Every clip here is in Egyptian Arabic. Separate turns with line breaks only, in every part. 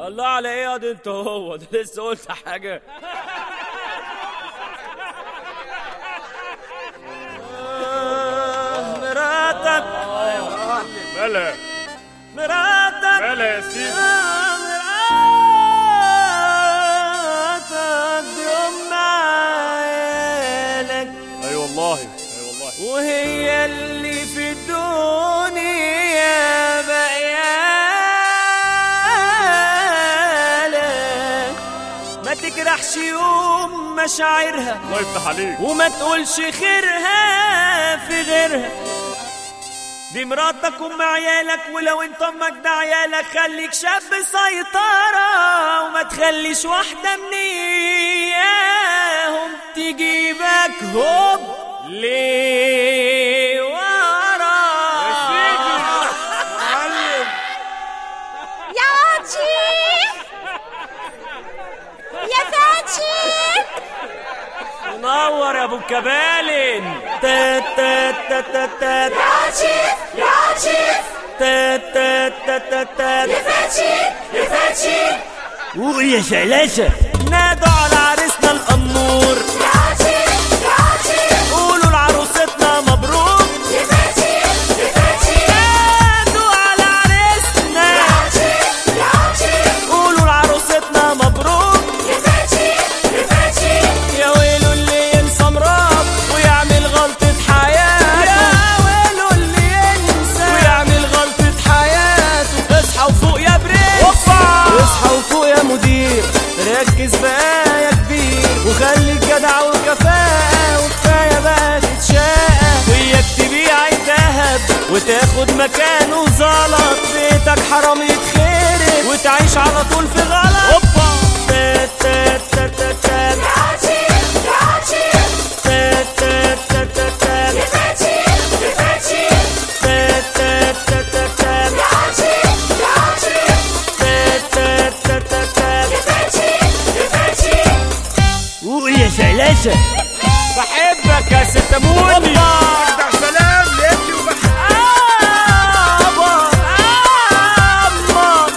الله على ايه يا ده انت هو ده لسه قلت حاجه آه، مراتك
مالها
مراتك
مالها يا سيدي
آه، مراتك دي ام عيالك
اي والله اي والله
وهي اللي في الدنيا بقيالك ما تجرحش يوم مشاعرها
الله يفتح عليك
وما تقولش خيرها في غيرها دي مراتك ام عيالك ولو انت امك ده عيالك خليك شاب سيطرة وما تخليش واحدة من اياهم تجيبك هوب ليه ورا
يا واتشي يا فاتشي
منور يا ابو الكبالن تا تا تا تا تا
يا عشيف يا عشيف
تا تا تا تا تا
يا فاتشي يا فاتشي
قول يا شلاشة نادوا على عريسنا الأمور
يا عشيف يا عشيف
قولوا لعروستنا مبروك
يا فاتشي يا فاتشي
نادوا على عريسنا
يا عشيف يا عشيف
قولوا لعروستنا مبروك
يا فاتشي يا فاتشي
يا ويلو اللي ينسى مراد ويعمل غلطة حياته يا ويلو اللي ينسى ويعمل غلطة حياته اصحى وفوق يا بريس اصحى وفوق يا مدير ركز بقى يا كبير وخليك جدع وكفاءة وكفاية بقى تتشاقى وياك تبيع الذهب وتاخد مكانه زلط بيتك حرام يتخرب وتعيش على طول في غلط اوبا تا تا تا تا تا
يا عشيف يا عشيف
تا تا تا تا تا
يا فاتشي يا فاتشي
تا تا تا تا تا
يا عشيف يا عشيف
تا تا تا تا تا
يا فاتشي يا فاتشي
قول يا شلاشة بحبك يا ست موني
اجدع سلام لابني وبحبك
آبا آما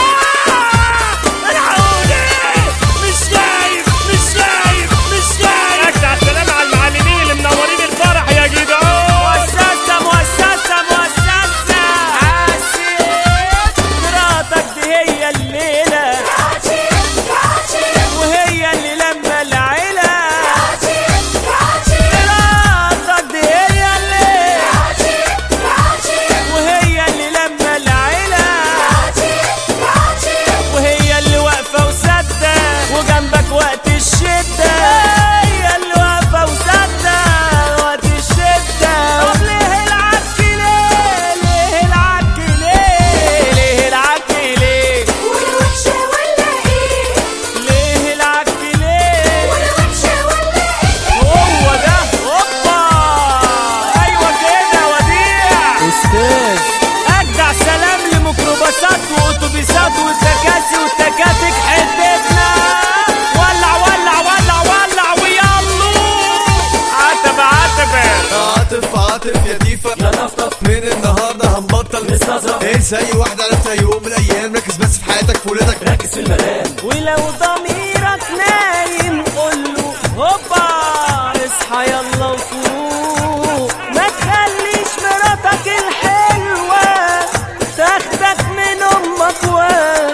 العوني مش شايف مش شايف مش شايف
اجدع سلام على المعلمين اللي منورين الفرح يا جدعان
مؤسسة مؤسسة مؤسسة عسيت مراتك دي هي الليلة
يا عشيف يا عشيف
وهي اللي لما العيلة
يا عشيف يا عشيف
مراتك دي هي اللي
يا عشيف يا عشيف
وهي اللي لما العيلة
يا عشيف يا عشيف
وهي اللي واقفة وسادة وجنبك وقت الشدة هي اللي واقفة وسادة وقت الشدة طب ليه العك ليه ليه العك ليه ليه العك ليه
والوحشة ولا ايه
ليه العك ليه
والوحشة ولا ايه
هو ده هوبا ايوه كده وديع استاذ اجدع سلام لميكروباصات واتوبيسات وتكاسي وتكاتك حتتنا ولع ولع ولع ولع ويلا عتب عتب
عاطف عاطف يا ديفا
يا طفطف
من النهارده هنبطل
نستظرف.
انسى اي واحدة عرفتها يوم من الايام ركز بس في حياتك في ولادك
ركز في الملام ولو ضميرك نايم قوله هوبا اصحى يلا وفوق ما تخليش مراتك الحلوة تاخدك من امك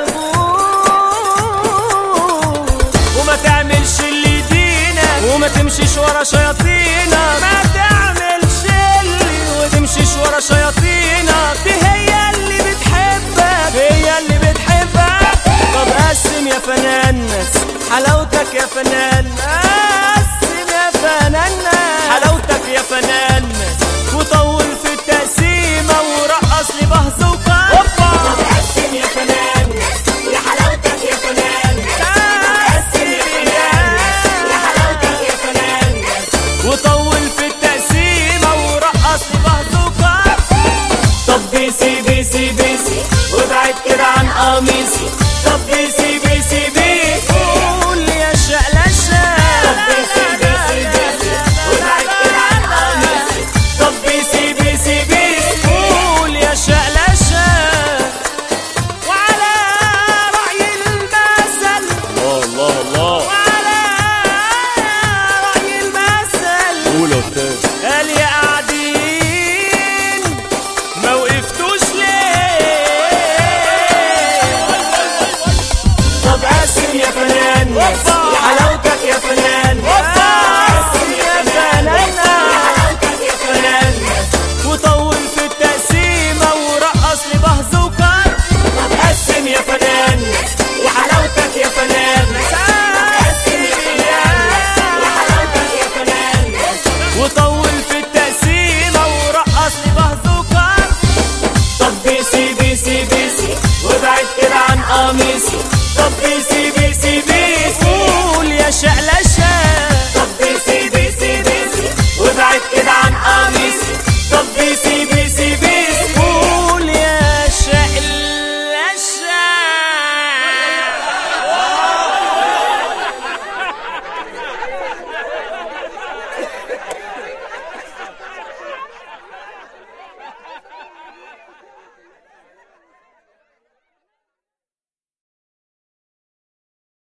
وابوك وما تعملش اللي يدينك وما تمشيش ورا شياطينك ما تعملش اللي وتمشيش ورا شياطينك دي هي اللي بتحبك هي اللي بتحبك طب قسم يا فنان حلاوتك يا فنان قسم يا فنان حلاوتك يا فنان وطول في التقسيمة ورقص لي بهز وكار
قسم يا فنان يا حلاوتك يا فنان
قسم
يا حلاوتك يا فنان
وطول في التقسيمة ورقص لي بهزوكا طب بيسي بيسي بيسي وابعد كده عن قميصي طب بيسي بيسي بيسي قول يا شقلشة طب بيسي بيسي بيسي وابعد كده عن قميصي طب بيسي بيسي بيسي قول يا شقلشة وعلى رأي نسي طب بيسي بيسي بيسي قول يا شقلة